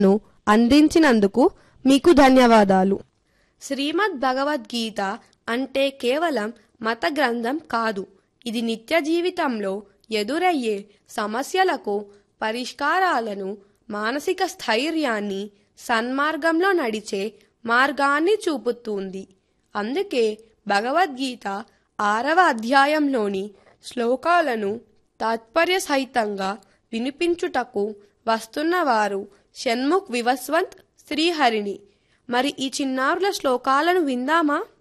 ను అందించినందుకు మీకు ధన్యవాదాలు శ్రీమద్ భగవద్గీత అంటే కేవలం మత గ్రంథం కాదు ఇది నిత్య జీవితంలో ఎదురయ్యే సమస్యలకు పరిష్కారాలను మానసిక స్థైర్యాన్ని సన్మార్గంలో నడిచే మార్గాన్ని చూపుతుంది అందుకే భగవద్గీత ఆరవ అధ్యాయంలోని శ్లోకాలను తాత్పర్య సహితంగా వినిపించుటకు వస్తున్నవారు షణ్ముఖ్ వివస్వంత్ శ్రీహరిని మరి ఈ చిన్నారుల శ్లోకాలను విందామా